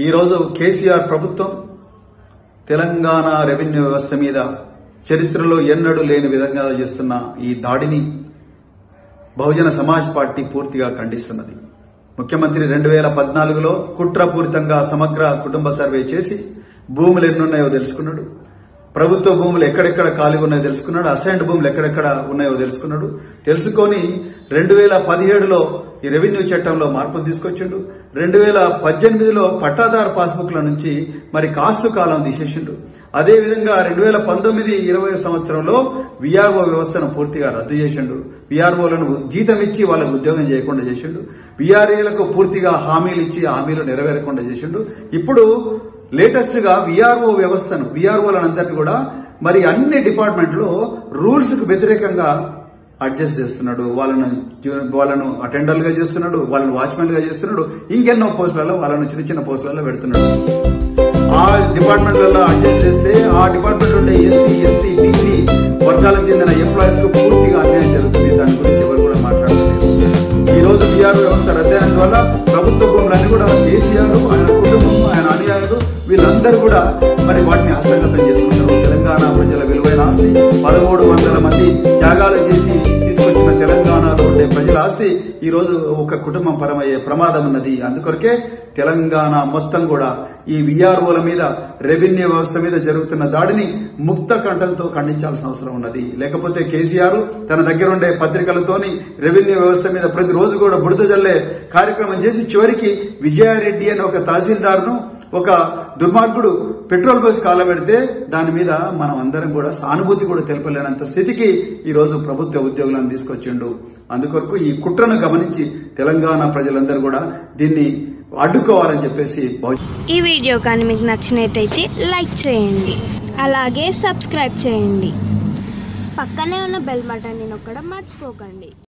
ఈరోజు కేసీఆర్ ప్రభుత్వం తెలంగాణ రెవెన్యూ వ్యవస్థ మీద చరిత్రలో ఎన్నడూ లేని విధంగా చేస్తున్న ఈ దాడిని బహుజన సమాజ్ పార్టీ పూర్తిగా ఖండిస్తున్నది ముఖ్యమంత్రి రెండు వేల పద్నాలుగులో కుట్రపూరితంగా సమగ్ర కుటుంబ సర్వే చేసి భూములు ఎన్నున్నాయో తెలుసుకున్నాడు ప్రభుత్వ భూములు ఎక్కడెక్కడ ఖాళీగా ఉన్నాయో తెలుసుకున్నాడు అసైన్డ్ భూములు ఎక్కడెక్కడ ఉన్నాయో తెలుసుకున్నాడు తెలుసుకొని రెండు వేల పదిహేడులో ఈ రెవెన్యూ చట్టంలో మార్పులు తీసుకొచ్చిండు రెండు వేల పద్దెనిమిదిలో పట్టాదారు పాస్బుక్ల నుంచి మరి కాస్తు కాలం తీసేసిండు అదేవిధంగా రెండు వేల పంతొమ్మిది ఇరవై సంవత్సరంలో విఆర్ఓ వ్యవస్థను పూర్తిగా రద్దు చేసిండు విఆర్ఓలను జీతం ఇచ్చి వాళ్ళకు ఉద్యోగం చేయకుండా చేసిండు విఆర్ఏలకు పూర్తిగా హామీలు ఇచ్చి హామీలు నెరవేరకుండా చేసిండు ఇప్పుడు లేటెస్ట్ గా విఆర్ఓ వ్యవస్థను విఆర్ఓలందరినీ కూడా మరి అన్ని డిపార్ట్మెంట్లో రూల్స్ కు వ్యతిరేకంగా అడ్జస్ట్ చేస్తున్నాడు వాళ్ళను వాళ్ళను అటెండర్ గా చేస్తున్నాడు వాళ్ళని వాచ్మెన్ గా చేస్తున్నాడు ఇంకెన్నో పోస్టులలో వాళ్ళను చిన్న చిన్న పోస్టులలో పెడుతున్నాడు ఆ డిపార్ట్మెంట్లలో అడ్జస్ట్ చేస్తే ఆ డిపార్ట్మెంట్ ఉండే ఎస్సీ ఎస్టీ బీసీ వర్గాలకు చెందిన ఎంప్లాయీస్ కు పూర్తిగా అన్యాయం జరుగుతుంది దాని గురించి ఎవరు కూడా మాట్లాడలేదు ఈ రోజు బీఆర్ వ్యవస్థ రద్దయినందు వల్ల ప్రభుత్వ భూములన్నీ కూడా కేసీఆర్ ఆయన కుటుంబం ఆయన అనుయాయులు వీళ్ళందరూ కూడా మరి వాటిని హస్తగతం చేసుకుంటారు తెలంగాణ ప్రజల విలువైన ఆస్తి పదమూడు వందల మంది త్యాగాలు చేసి తీసుకొచ్చిన తెలంగాణలో ఉండే ప్రజల ఆస్తి ఈ రోజు ఒక కుటుంబం పరమయ్యే ప్రమాదం ఉన్నది అందుకొరకే తెలంగాణ మొత్తం కూడా ఈ విఆర్ఓల మీద రెవెన్యూ వ్యవస్థ మీద జరుగుతున్న దాడిని ముక్త కంఠంతో ఖండించాల్సిన అవసరం ఉన్నది లేకపోతే కేసీఆర్ తన దగ్గర ఉండే పత్రికలతోని రెవెన్యూ వ్యవస్థ మీద ప్రతిరోజు కూడా బుడద జల్లే కార్యక్రమం చేసి చివరికి విజయారెడ్డి అనే ఒక తహసీల్దార్ను ఒక దుర్మార్గుడు పెట్రోల్ బస్ కాలబెడితే దాని మీద మనం అందరం కూడా సానుభూతి కూడా తెలపలేనంత స్థితికి ఈ రోజు ప్రభుత్వ ఉద్యోగులను తీసుకొచ్చిండు అందుకొరకు ఈ కుట్రను గమనించి తెలంగాణ ప్రజలందరూ కూడా దీన్ని అడ్డుకోవాలని చెప్పేసి బహు- ఈ వీడియో కానీ మీకు నచ్చినట్టయితే లైక్ చేయండి అలాగే సబ్స్క్రైబ్ చేయండి పక్కనే ఉన్న బెల్ బటన్ని నొక్కడం మర్చిపోకండి